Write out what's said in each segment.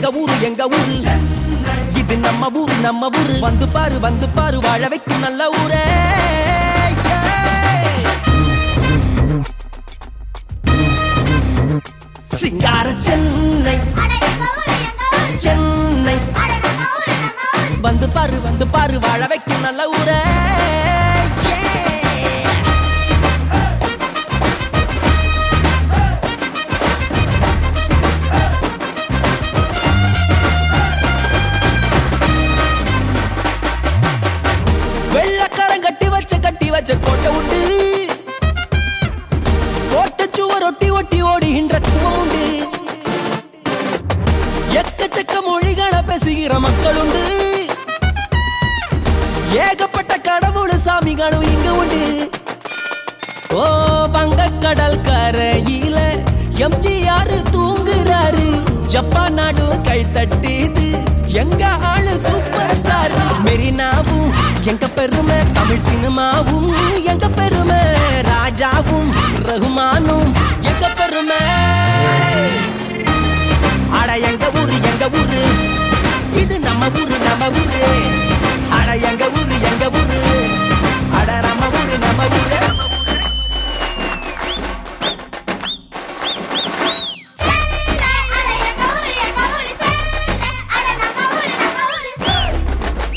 எங்க ஊரு எங்க ஊரு இது நம்ம ஊரு நம்ம ஊரு வந்து பாரு வந்து பாரு வாழ வைக்கும் நல்ல ஊரே சிங்கார சென்னை அட எங்க ஊரு எங்க ஊரு சென்னை அட நம்ம ஊரு நம்ம ஊரு வந்து பாரு வந்து பாரு வாழ வைக்கும் நல்ல ஊரே வெள்ளக்காரன் கட்டி வச்ச கட்டி வச்ச கோட்டை உண்டு கோட்டை சுவர் ஒட்டி ஒட்டி ஓடுகின்ற குவம் உண்டு எக்கச்சக்க மொழிகளை பேசுகிற மக்கள் உண்டு ஏகப்பட்ட கடவுள் சாமிகளும் இங்க உண்டு ஓ வங்கக்கடல் கரையில எம்ஜிஆர் தூங்குறாரு ஜப்பான் நாடு கை தட்டிது எங்க ஆளு சூப்பர் ஸ்டார் மெரினாவும் எங்க பெருமை தமிழ் சினிமாவும் எங்க பெருமை ராஜாவும் ரகுமானும் எங்க பெருமை அட எங்க ஊரு எங்க ஊரு இது நம்ம ஊரு நம்ம ஊரு அட எங்க ஊரு எங்க ஊரு அட நம்ம ஊரு நம்ம ஊரு சென்னை அட எங்க ஊரு எங்க ஊரு சென்னை அட நம்ம ஊரு நம்ம ஊரு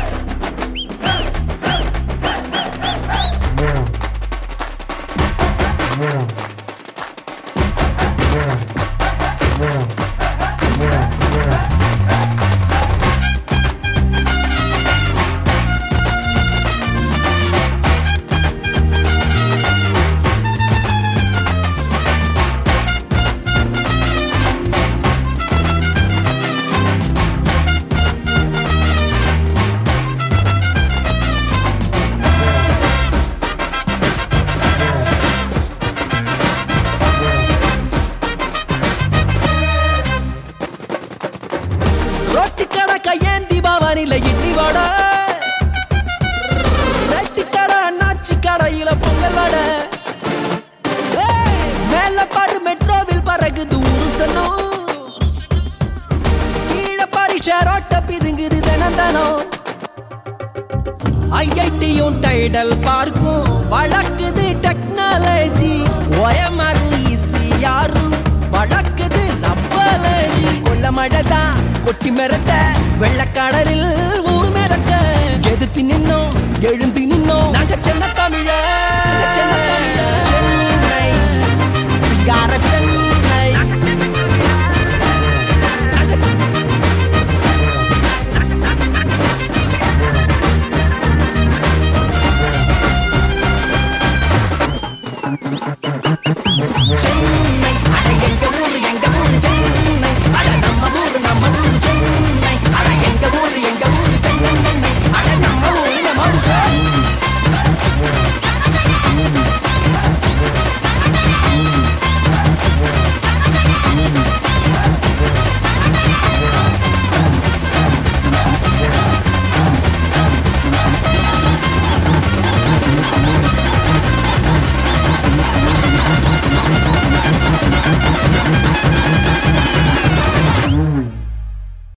ரொட்டி கடை கையேந்தி பவானில இட்லி வடை ரெட்டி கடை அண்ணாச்சி கடையில பொங்கல் வடை ஏய், மேல பாரு மெட்ரோவில் பறகுது ஊரு சனம் கீழே பாரு ஷேரோட்ட பிதுங்குது தினம் தினம் ஐஐடியும் டைடல் பார்க்கும் வழக்குது டெக்னாலஜி ஒயமரு ஈசியாரும் வழக்குது லப்பாலஜி கொல்ல மழைதான் கொட்டி மிரட்ட வெள்ளக்கடலில்